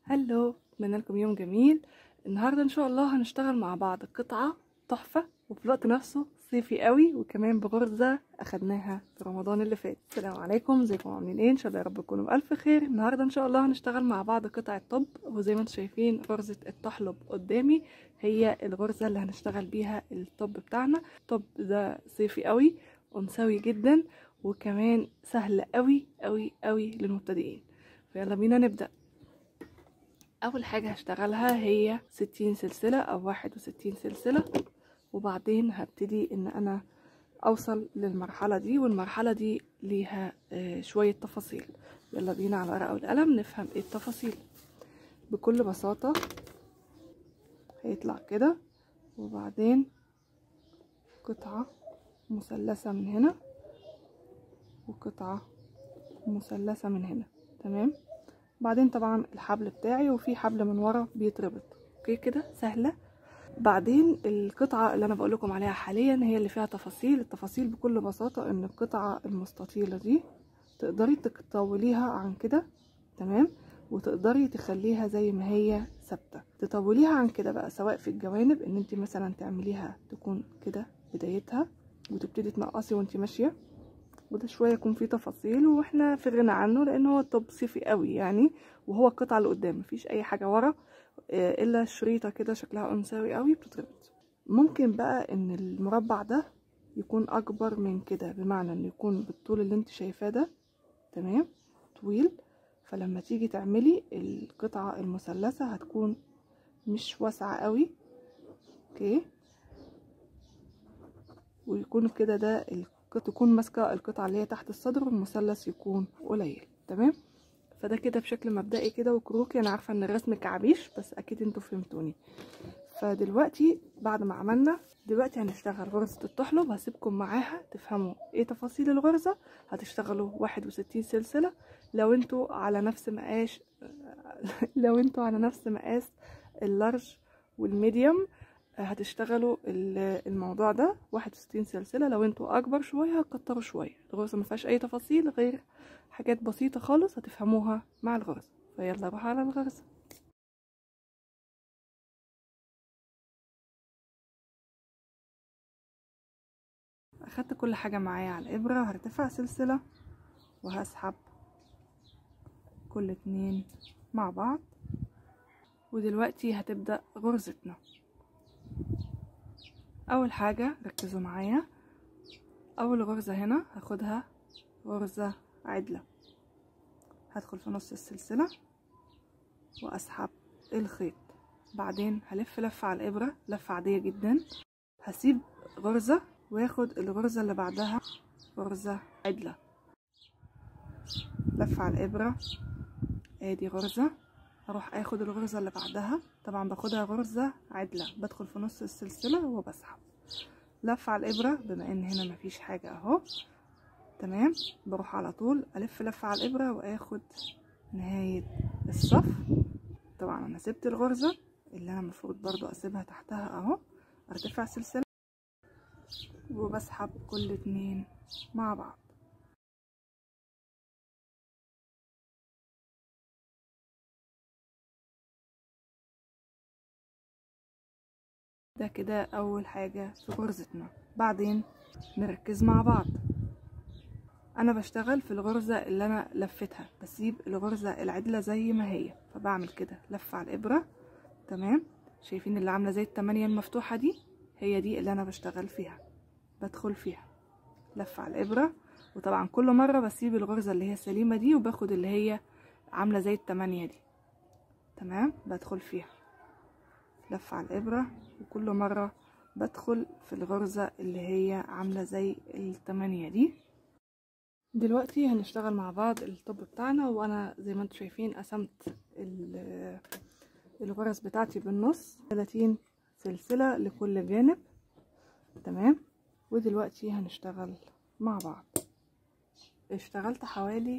هلو اتمنى لكم يوم جميل النهارده ان شاء الله هنشتغل مع بعض قطعه تحفه وفي الوقت نفسه صيفي قوي وكمان بغرزه اخدناها في رمضان اللي فات السلام عليكم ازيكم عاملين ايه ان شاء الله يا رب تكونوا بالف خير النهارده ان شاء الله هنشتغل مع بعض قطعه طب وزي ما انتم شايفين غرزه التحلب قدامي هي الغرزه اللي هنشتغل بيها الطب بتاعنا الطب ده صيفي قوي انثوي جدا وكمان سهل قوي قوي قوي للمبتدئين فيلا بينا نبدا اول حاجه هشتغلها هي ستين سلسله او واحد وستين سلسله وبعدين هبتدي ان انا اوصل للمرحله دي والمرحله دي ليها شويه تفاصيل يلا بينا على الورقه والقلم نفهم ايه التفاصيل بكل بساطه هيطلع كده وبعدين قطعه مثلثه من هنا وقطعه مثلثه من هنا تمام بعدين طبعا الحبل بتاعي وفي حبل من ورا بيتربط اوكي كده سهله بعدين القطعه اللي انا بقول لكم عليها حاليا هي اللي فيها تفاصيل التفاصيل بكل بساطه ان القطعه المستطيله دي تقدري تطوليها عن كده تمام وتقدري تخليها زي ما هي ثابته تطوليها عن كده بقى سواء في الجوانب ان انت مثلا تعمليها تكون كده بدايتها وتبتدي تنقصي وانت ماشيه وده شويه يكون فيه تفاصيل واحنا في غنى عنه لان هو طب صيفي قوي يعني وهو القطعه اللي قدام مفيش اي حاجه ورا الا الشريطه كده شكلها انثوي قوي بتتربط ممكن بقى ان المربع ده يكون اكبر من كده بمعنى انه يكون بالطول اللي انت شايفاه ده تمام طويل فلما تيجي تعملي القطعه المثلثه هتكون مش واسعه قوي اوكي ويكون كده ده تكون ماسكه القطعه اللي هي تحت الصدر والمثلث يكون قليل تمام فده كده بشكل مبدئي كده وكروكي انا عارفه ان الرسم كعبيش بس اكيد انتوا فهمتوني فدلوقتي بعد ما عملنا دلوقتي هنشتغل غرزه التحلب هسيبكم معاها تفهموا ايه تفاصيل الغرزه هتشتغلوا واحد وستين سلسله لو انتوا على نفس مقاس لو انتوا على نفس مقاس اللارج والميديوم هتشتغلوا الموضوع ده واحد وستين سلسلة لو انتوا اكبر شوية هتكتروا شوية الغرزة مفيهاش اي تفاصيل غير حاجات بسيطة خالص هتفهموها مع الغرزة فيلا نروح على الغرزة اخدت كل حاجة معايا على الابرة هرتفع سلسلة وهسحب كل اتنين مع بعض ودلوقتي هتبدأ غرزتنا اول حاجة ركزوا معايا اول غرزة هنا هاخدها غرزة عدلة هدخل في نص السلسلة واسحب الخيط بعدين هلف لفة على الابرة لفة عادية جدا هسيب غرزة واخد الغرزة اللي بعدها غرزة عدلة لفة على الابرة ادي غرزة هروح اخد الغرزة اللي بعدها طبعا باخدها غرزة عدلة بدخل في نص السلسلة وبسحب لف على الابرة بما ان هنا مفيش حاجة اهو تمام بروح على طول الف لفة على الابرة واخد نهاية الصف طبعا انا سبت الغرزة اللي انا المفروض برضو اسيبها تحتها اهو ارتفع سلسلة وبسحب كل اتنين مع بعض ده كده اول حاجة في غرزتنا بعدين نركز مع بعض انا بشتغل في الغرزة اللي انا لفتها بسيب الغرزة العدلة زي ما هي فبعمل كده لفة على الابرة تمام شايفين اللي عاملة زي التمانية المفتوحة دي هي دي اللي انا بشتغل فيها بدخل فيها لفة على الابرة وطبعا كل مرة بسيب الغرزة اللي هي سليمة دي وباخد اللي هي عاملة زي التمانية دي تمام بدخل فيها لفة على الإبرة وكل مرة بدخل في الغرزة اللي هي عاملة زي التمانية دي دلوقتي هنشتغل مع بعض الطب بتاعنا وانا زي ما انتم شايفين قسمت الغرز بتاعتي بالنص 30 سلسلة لكل جانب تمام ودلوقتي هنشتغل مع بعض اشتغلت حوالي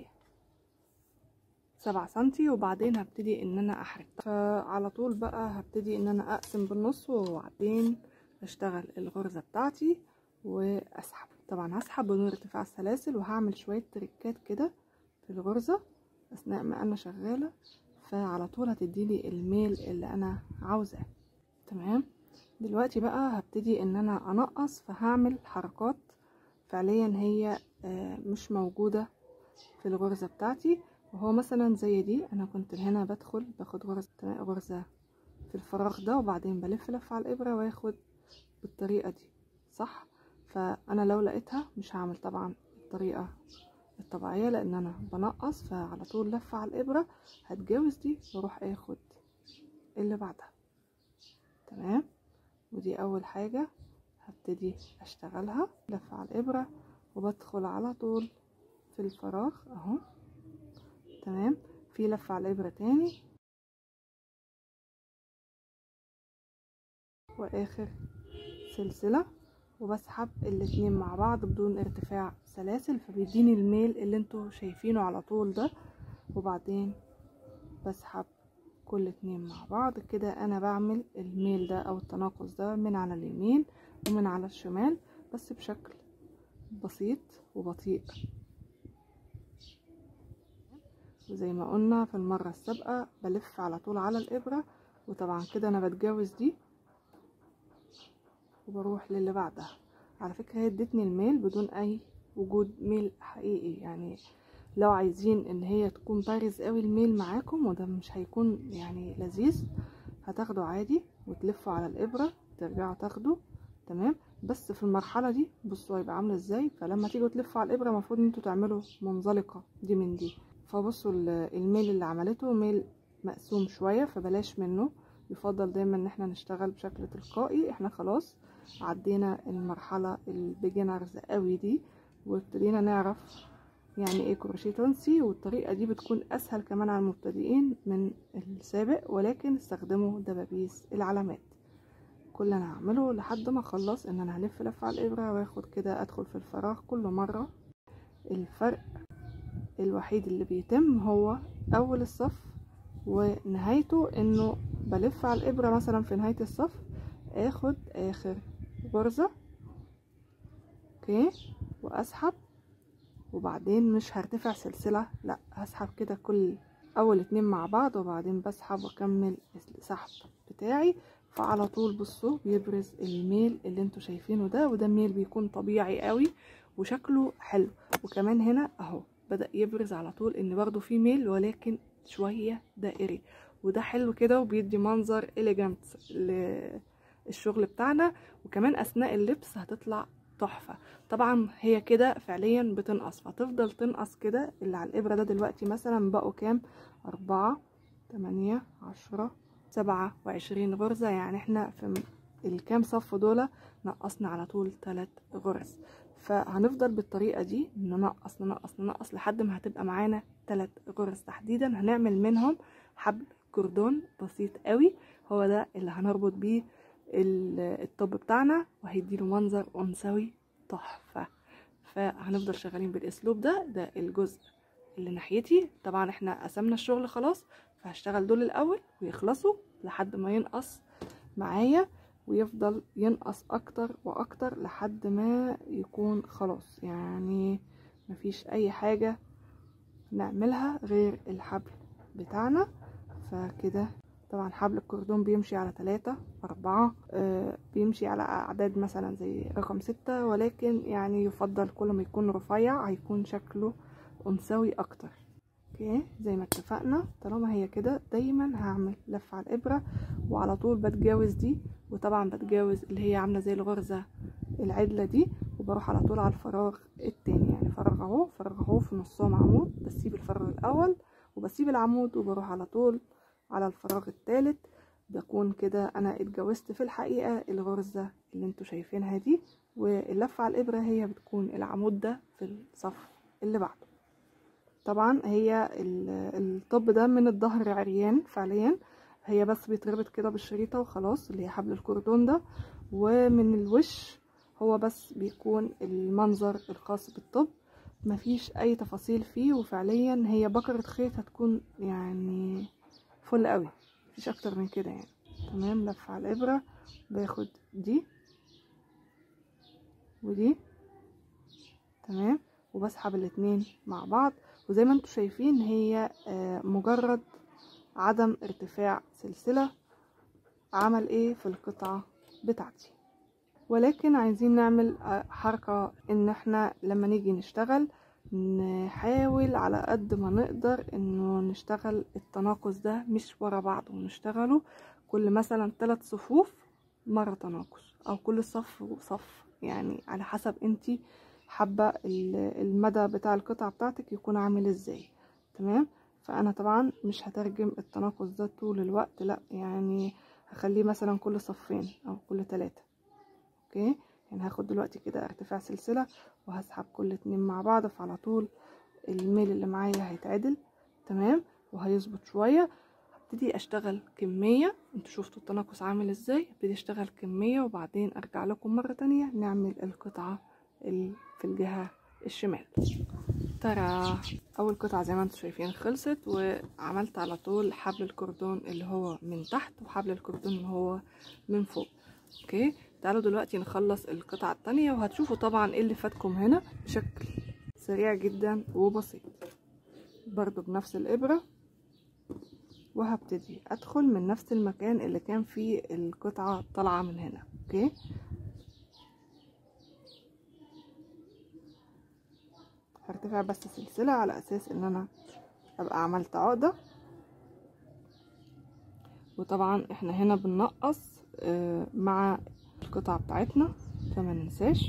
سبعة سنتي وبعدين هبتدي ان انا احرك فعلى طول بقى هبتدي ان انا اقسم بالنص وبعدين اشتغل الغرزة بتاعتي واسحب طبعا هسحب بدون ارتفاع السلاسل وهعمل شوية تريكات كده في الغرزة اثناء ما انا شغالة فعلى طول هتديلي الميل اللي انا عاوزاه تمام دلوقتي بقى هبتدي ان انا انقص فهعمل حركات فعليا هي آه، مش موجودة في الغرزة بتاعتي وهو مثلا زي دي انا كنت هنا بدخل باخد غرزة غرزة في الفراغ ده وبعدين بلف لف على الابرة واخد بالطريقة دي صح فانا لو لقيتها مش هعمل طبعا الطريقة الطبيعية لان انا بنقص فعلى طول لف على الابرة هتجاوز دي واروح اخد اللي بعدها تمام ودي اول حاجة هبتدي اشتغلها لف على الابرة وبدخل على طول في الفراغ اهو تمام في لفة على الابرة تاني واخر سلسلة وبسحب الاتنين مع بعض بدون ارتفاع سلاسل فبيديني الميل اللي انتوا شايفينه على طول ده وبعدين بسحب كل اتنين مع بعض كده انا بعمل الميل ده او التناقص ده من على اليمين ومن على الشمال بس بشكل بسيط وبطيء وزي ما قلنا في المرة السابقة بلف على طول على الإبرة وطبعا كده أنا بتجاوز دي وبروح للي بعدها على فكرة هي ادتني الميل بدون أي وجود ميل حقيقي يعني لو عايزين ان هي تكون بارز قوي الميل معاكم وده مش هيكون يعني لذيذ هتاخدوا عادي وتلفوا على الإبرة ترجعوا تاخدوا تمام بس في المرحلة دي بصوا هيبقى عاملة ازاي فلما تيجوا تلفوا على الإبرة المفروض ان انتوا تعملوا منزلقة دي من دي فبصوا الميل اللي عملته ميل مقسوم شوية فبلاش منه يفضل دايما ان احنا نشتغل بشكل تلقائي احنا خلاص عدينا المرحلة البيجنرز قوي دي وابتدينا نعرف يعني ايه كروشيه تونسي والطريقة دي بتكون اسهل كمان على المبتدئين من السابق ولكن استخدموا دبابيس العلامات كل اللي انا هعمله لحد ما اخلص ان انا هلف لفة على الابرة واخد كده ادخل في الفراغ كل مرة الفرق الوحيد اللي بيتم هو اول الصف ونهايته انه بلف على الابرة مثلا في نهاية الصف اخد اخر غرزة اوكي واسحب وبعدين مش هرتفع سلسلة لا هسحب كده كل اول اتنين مع بعض وبعدين بسحب واكمل السحب بتاعي فعلى طول بصوا بيبرز الميل اللي انتوا شايفينه ده وده ميل بيكون طبيعي قوي وشكله حلو وكمان هنا اهو بدأ يبرز على طول ان برضو في ميل ولكن شوية دائري وده حلو كده وبيدي منظر إليجانت للشغل بتاعنا وكمان أثناء اللبس هتطلع تحفة طبعا هي كده فعليا بتنقص فتفضل تنقص كده اللي على الإبرة ده دلوقتي مثلا بقوا كام أربعة تمانية عشرة سبعة وعشرين غرزة يعني احنا في الكام صف دول نقصنا على طول تلات غرز فهنفضل بالطريقة دي ننقص ننقص ننقص لحد ما هتبقى معانا تلات غرز تحديدا هنعمل منهم حبل كردون بسيط قوي هو ده اللي هنربط بيه الطب بتاعنا وهيديله منظر انثوي تحفة فهنفضل شغالين بالاسلوب ده ده الجزء اللي ناحيتي طبعا احنا قسمنا الشغل خلاص فهشتغل دول الاول ويخلصوا لحد ما ينقص معايا ويفضل ينقص اكتر واكتر لحد ما يكون خلاص يعني مفيش اي حاجة نعملها غير الحبل بتاعنا فكده طبعا حبل الكردون بيمشي على ثلاثة أربعة آه بيمشي على أعداد مثلا زي رقم ستة ولكن يعني يفضل كل ما يكون رفيع هيكون شكله أنثوي أكتر اوكي زي ما اتفقنا طالما هي كده دايما هعمل لف على الإبرة وعلى طول بتجاوز دي وطبعا بتجاوز اللي هي عاملة زي الغرزة العدلة دي وبروح على طول على الفراغ التاني يعني فراغ اهو فراغ اهو في نصهم عمود بسيب الفراغ الأول وبسيب العمود وبروح على طول على الفراغ الثالث بكون كده انا اتجوزت في الحقيقة الغرزة اللي انتوا شايفينها دي واللفة على الابرة هي بتكون العمود ده في الصف اللي بعده طبعا هي الطب ده من الظهر عريان فعليا هي بس بيتربط كده بالشريطة وخلاص اللي هي حبل الكردون ده ومن الوش هو بس بيكون المنظر الخاص بالطب مفيش اي تفاصيل فيه وفعليا هي بكرة خيط هتكون يعني فل قوي مفيش اكتر من كده يعني تمام لف على الابرة باخد دي ودي تمام وبسحب الاتنين مع بعض وزي ما انتوا شايفين هي مجرد عدم ارتفاع سلسلة عمل ايه في القطعة بتاعتي ولكن عايزين نعمل حركة ان احنا لما نيجي نشتغل نحاول على قد ما نقدر انه نشتغل التناقص ده مش ورا بعض ونشتغله كل مثلا ثلاث صفوف مرة تناقص او كل صف وصف يعني على حسب انتي حابة المدى بتاع القطعة بتاعتك يكون عامل ازاي تمام فانا طبعا مش هترجم التناقص ده طول الوقت لا يعني هخليه مثلا كل صفين او كل ثلاثة اوكي يعني هاخد دلوقتي كده ارتفاع سلسلة وهسحب كل اتنين مع بعض فعلى طول الميل اللي معايا هيتعدل تمام وهيظبط شوية هبتدي اشتغل كمية انتوا شفتوا التناقص عامل ازاي هبتدي اشتغل كمية وبعدين ارجع لكم مرة تانية نعمل القطعة في الجهة الشمال ترى اول قطعة زي ما انتم شايفين خلصت وعملت على طول حبل الكردون اللي هو من تحت وحبل الكردون اللي هو من فوق اوكي تعالوا دلوقتي نخلص القطعة التانية وهتشوفوا طبعا ايه اللي فاتكم هنا بشكل سريع جدا وبسيط برضو بنفس الابرة وهبتدي ادخل من نفس المكان اللي كان فيه القطعة طالعة من هنا اوكي هرتفع بس سلسلة على اساس ان انا ابقى عملت عقدة وطبعا احنا هنا بننقص مع القطعة بتاعتنا فما ننساش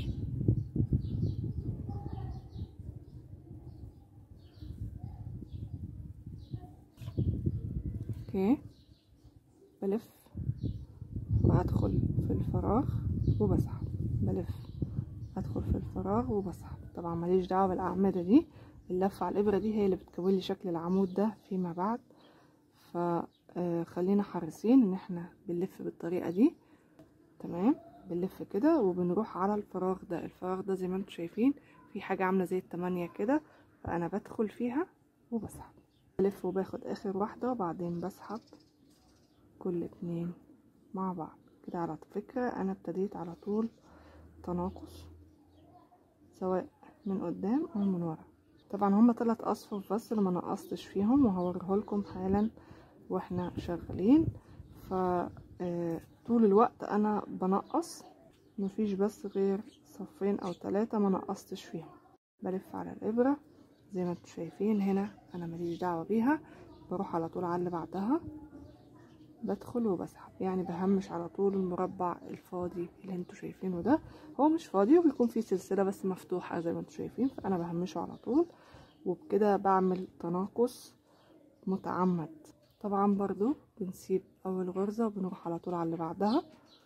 اوكي بلف وهدخل في الفراغ وبسحب بلف ادخل في الفراغ وبسحب طبعا ماليش دعوه بالاعمده دي اللفه على الابره دي هي اللي بتكون لي شكل العمود ده فيما بعد فخلينا حريصين ان احنا بنلف بالطريقه دي تمام بنلف كده وبنروح على الفراغ ده الفراغ ده زي ما انتم شايفين في حاجه عامله زي التمانية كده فانا بدخل فيها وبسحب بلف وباخد اخر واحده وبعدين بسحب كل اتنين مع بعض كده على فكره انا ابتديت على طول تناقص سواء من قدام او من ورا طبعا هما ثلاث اصفف بس اللي ما نقصتش فيهم وهوريه لكم حالا واحنا شغالين ف طول الوقت انا بنقص مفيش بس غير صفين او ثلاثة ما نقصتش فيهم بلف على الابرة زي ما انتم شايفين هنا انا ماليش دعوة بيها بروح على طول على اللي بعدها بدخل وبسحب يعني بهمش على طول المربع الفاضي اللي انتوا شايفينه ده هو مش فاضي وبيكون فيه سلسلة بس مفتوحة زي ما انتوا شايفين فانا بهمشه على طول وبكده بعمل تناقص متعمد طبعا برضو بنسيب اول غرزة وبنروح على طول على اللي بعدها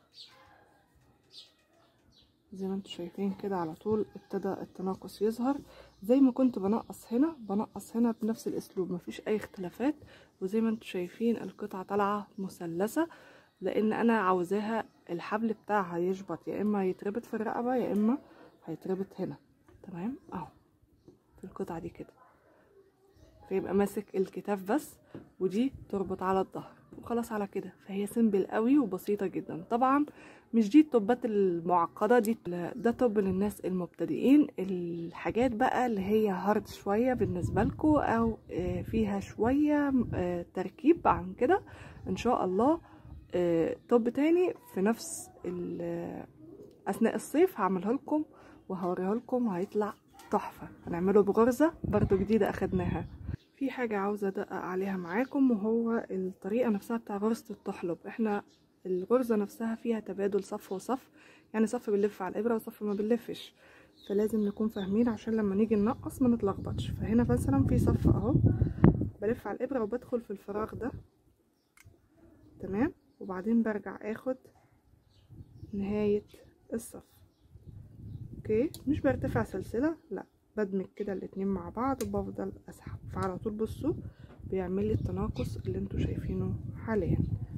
زي ما انتوا شايفين كده على طول ابتدى التناقص يظهر زي ما كنت بنقص هنا بنقص هنا بنفس الاسلوب مفيش اي اختلافات وزي ما انتوا شايفين القطعة طالعة مثلثة لان انا عاوزاها الحبل بتاعها يشبط يا اما يتربط في الرقبة يا اما هيتربط هنا تمام اهو في القطعة دي كده فيبقى ماسك الكتاف بس ودي تربط على الظهر وخلاص على كده فهي سيمبل قوي وبسيطة جدا طبعا مش دي التوبات المعقدة دي ده توب للناس المبتدئين الحاجات بقى اللي هي هارد شوية بالنسبة لكم او فيها شوية تركيب عن كده ان شاء الله توب تاني في نفس اثناء الصيف هعملها لكم وهوريها لكم وهيطلع تحفة هنعمله بغرزة برضو جديدة اخدناها في حاجة عاوزة ادقق عليها معاكم وهو الطريقة نفسها بتاع غرزة التحلب احنا الغرزة نفسها فيها تبادل صف وصف يعني صف بنلف على الابرة وصف ما بنلفش فلازم نكون فاهمين عشان لما نيجي ننقص ما نتلخبطش فهنا مثلا في صف اهو بلف على الابرة وبدخل في الفراغ ده تمام وبعدين برجع اخد نهاية الصف اوكي مش برتفع سلسلة لا بدمج كده الاتنين مع بعض وبفضل اسحب فعلى طول بصوا بيعمل لي التناقص اللي انتوا شايفينه حاليا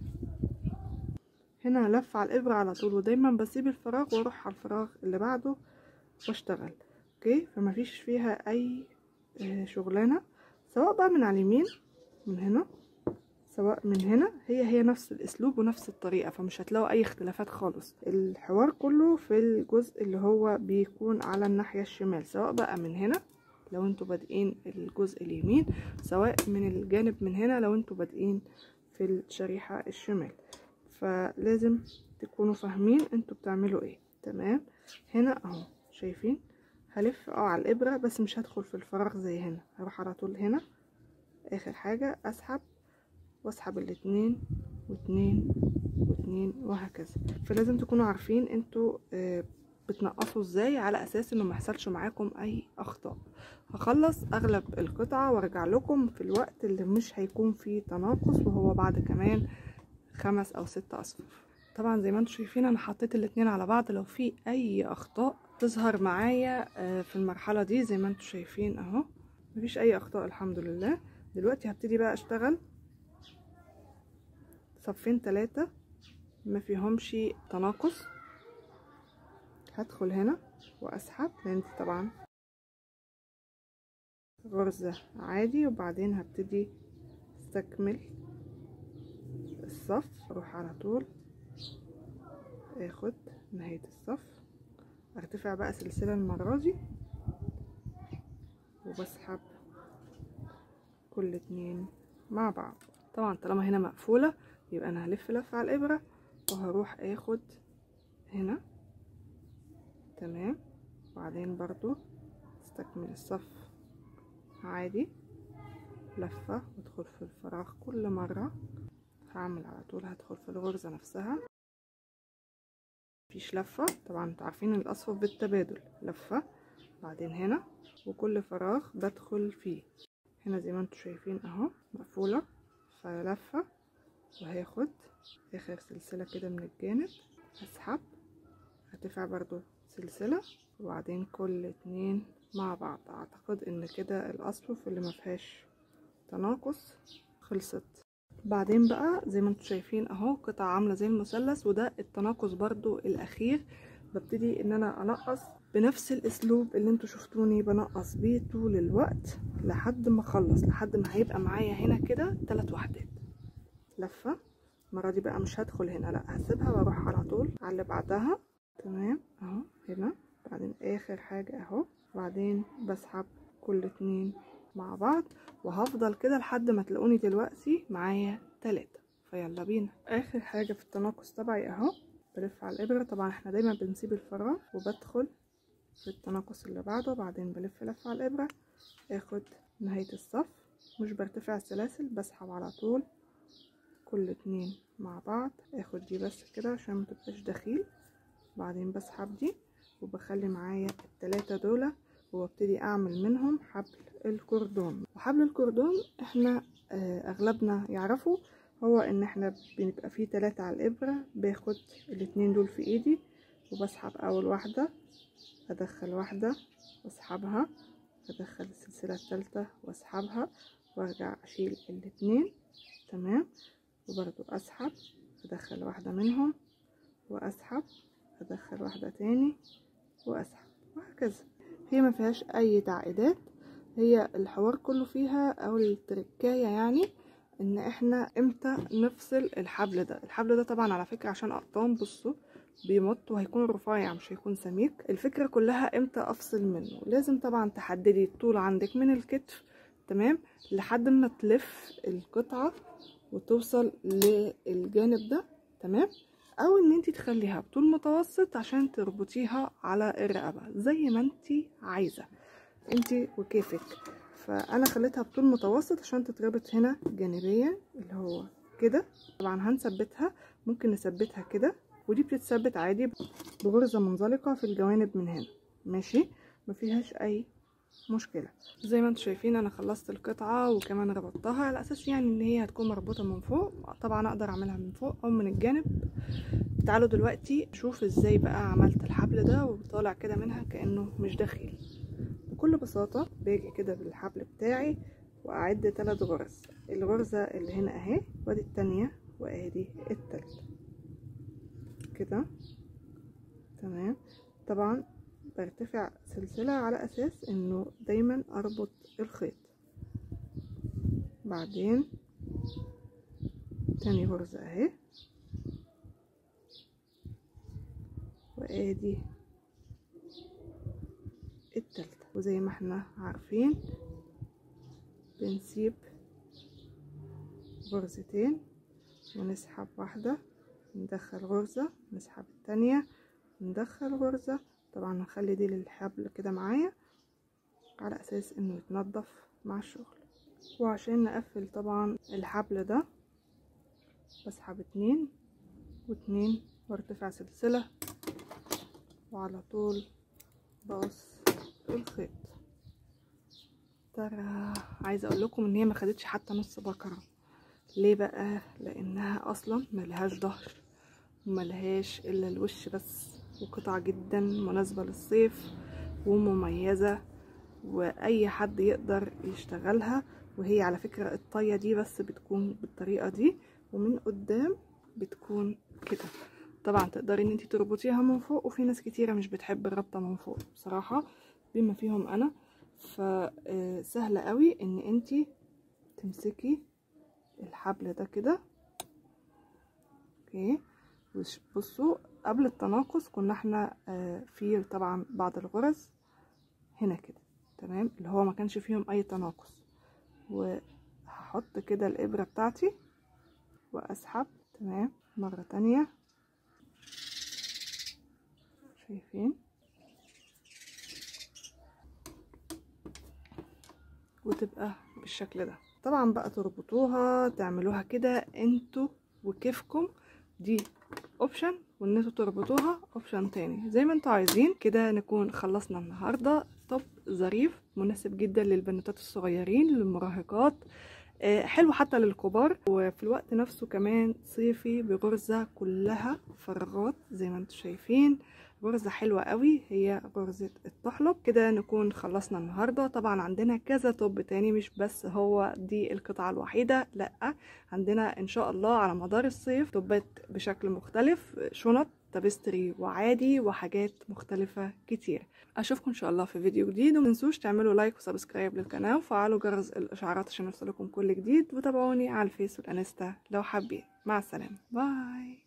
هنا لف على الابره على طول ودايما بسيب الفراغ واروح على الفراغ اللي بعده واشتغل اوكي فما فيش فيها اي شغلانه سواء بقى من على اليمين من هنا سواء من هنا هي هي نفس الاسلوب ونفس الطريقه فمش هتلاقوا اي اختلافات خالص الحوار كله في الجزء اللي هو بيكون على الناحيه الشمال سواء بقى من هنا لو انتوا بادئين الجزء اليمين سواء من الجانب من هنا لو انتوا بادئين في الشريحة الشمال فلازم تكونوا فاهمين انتوا بتعملوا ايه تمام هنا اهو شايفين هلف اه على الابرة بس مش هدخل في الفراغ زي هنا هروح على طول هنا اخر حاجة اسحب واسحب الاتنين واتنين واتنين وهكذا فلازم تكونوا عارفين انتوا اه بتنقصوا ازاي على اساس انه ما يحصلش معاكم اي اخطاء هخلص اغلب القطعة وارجع لكم في الوقت اللي مش هيكون فيه تناقص وهو بعد كمان خمس او ست اصفار طبعا زي ما انتم شايفين انا حطيت الاتنين على بعض لو في اي اخطاء تظهر معايا في المرحلة دي زي ما انتم شايفين اهو مفيش اي اخطاء الحمد لله دلوقتي هبتدي بقى اشتغل صفين تلاتة ما فيهمش تناقص هدخل هنا واسحب لان طبعا غرزة عادي وبعدين هبتدي استكمل الصف اروح على طول اخد نهاية الصف ارتفع بقى سلسلة المرة دي وبسحب كل اتنين مع بعض طبعا طالما هنا مقفولة يبقى انا هلف لفة على الابرة وهروح اخد هنا تمام وبعدين برضو استكمل الصف عادي لفة وادخل في الفراغ كل مرة هعمل على طول هدخل في الغرزة نفسها مفيش لفة طبعا انتوا عارفين الاصفر بالتبادل لفة بعدين هنا وكل فراغ بدخل فيه هنا زي ما انتوا شايفين اهو مقفولة فلفة وهاخد اخر سلسلة كده من الجانب هسحب هرتفع برضو سلسلة وبعدين كل اتنين مع بعض اعتقد ان كده الاصفف اللي مفيهاش تناقص خلصت بعدين بقى زي ما انتم شايفين اهو قطعة عاملة زي المثلث وده التناقص برضو الاخير ببتدي ان انا انقص بنفس الاسلوب اللي انتوا شفتوني بنقص بيه طول الوقت لحد ما اخلص لحد ما هيبقى معايا هنا كده ثلاث وحدات لفة المرة دي بقى مش هدخل هنا لا هسيبها واروح على طول على اللي بعدها تمام اهو هنا بعدين اخر حاجة اهو بعدين بسحب كل اتنين مع بعض وهفضل كده لحد ما تلاقوني دلوقتي معايا تلاتة فيلا بينا اخر حاجة في التناقص تبعي اهو بلف على الابرة طبعا احنا دايما بنسيب الفراغ وبدخل في التناقص اللي بعده بعدين بلف لفة على الابرة اخد نهاية الصف مش برتفع السلاسل بسحب على طول كل اتنين مع بعض اخد دي بس كده عشان متبقاش دخيل بعدين بسحب دي وبخلي معايا التلاتة دول وابتدي اعمل منهم حبل الكردون وحبل الكردون احنا اه اغلبنا يعرفوا هو ان احنا بنبقى فيه تلاتة على الابرة باخد الاتنين دول في ايدي وبسحب اول واحدة ادخل واحدة واسحبها ادخل السلسلة التالتة واسحبها وارجع اشيل الاتنين تمام وبرضو اسحب ادخل واحدة منهم واسحب ادخل واحدة تاني واسحب وهكذا هي ما فيهاش اي تعقيدات هي الحوار كله فيها او التركاية يعني ان احنا امتى نفصل الحبل ده الحبل ده طبعا على فكرة عشان اقطام بصوا بيمط وهيكون رفيع مش هيكون سميك الفكرة كلها امتى افصل منه لازم طبعا تحددي الطول عندك من الكتف تمام لحد ما تلف القطعة وتوصل للجانب ده تمام او ان انت تخليها بطول متوسط عشان تربطيها على الرقبة زي ما انت عايزة انت وكيفك فانا خليتها بطول متوسط عشان تتربط هنا جانبيا اللي هو كده طبعا هنثبتها ممكن نثبتها كده ودي بتتثبت عادي بغرزة منزلقة في الجوانب من هنا ماشي مفيهاش اي مشكلة زي ما انتم شايفين انا خلصت القطعة وكمان ربطتها على اساس يعني ان هي هتكون مربوطة من فوق طبعا اقدر اعملها من فوق او من الجانب تعالوا دلوقتي نشوف ازاي بقى عملت الحبل ده وطالع كده منها كأنه مش داخلي بكل بساطة باجي كده بالحبل بتاعي واعد ثلاث غرز الغرزة اللي هنا اهي وادي التانية وادي التالتة كده تمام طبعا برتفع سلسلة على اساس انه دايما اربط الخيط بعدين تاني غرزة اهي وادي التالتة وزي ما احنا عارفين بنسيب غرزتين ونسحب واحدة ندخل غرزة نسحب التانية ندخل غرزة طبعا هنخلي دي للحبل كده معايا على اساس انه يتنضف مع الشغل وعشان نقفل طبعا الحبل ده بسحب اتنين واتنين وارتفع سلسلة وعلى طول بقص الخيط ترى عايزه اقول لكم ان هي ما خدتش حتى نص بكره ليه بقى لانها اصلا ملهاش ظهر وملهاش الا الوش بس وقطعه جدا مناسبه للصيف ومميزه واي حد يقدر يشتغلها وهي على فكره الطيه دي بس بتكون بالطريقه دي ومن قدام بتكون كده طبعا تقدري ان انت تربطيها من فوق وفي ناس كتيره مش بتحب الربطه من فوق بصراحه بما فيهم انا فسهله قوي ان انت تمسكي الحبل ده كده اوكي بصوا قبل التناقص كنا احنا في طبعا بعض الغرز هنا كده تمام اللي هو ما كانش فيهم اي تناقص وهحط كده الابره بتاعتي واسحب تمام مره تانية شايفين وتبقى بالشكل ده طبعا بقى تربطوها تعملوها كده انتوا وكيفكم دي اوبشن وان انتوا تربطوها اوبشن تاني زي ما انتوا عايزين كده نكون خلصنا النهارده طب ظريف مناسب جدا للبنوتات الصغيرين للمراهقات حلو حتى للكبار وفي الوقت نفسه كمان صيفي بغرزة كلها فراغات زي ما انتم شايفين غرزة حلوة قوي هي غرزة الطحلب كده نكون خلصنا النهاردة طبعا عندنا كذا توب تاني مش بس هو دي القطعة الوحيدة لا عندنا ان شاء الله على مدار الصيف توبات بشكل مختلف شنط تابستري وعادي وحاجات مختلفة كتير اشوفكم ان شاء الله في فيديو جديد وما تنسوش تعملوا لايك وسبسكرايب للقناة وفعلوا جرس الاشعارات عشان يوصلكم كل جديد وتابعوني على الفيس والانستا لو حابين مع السلامة باي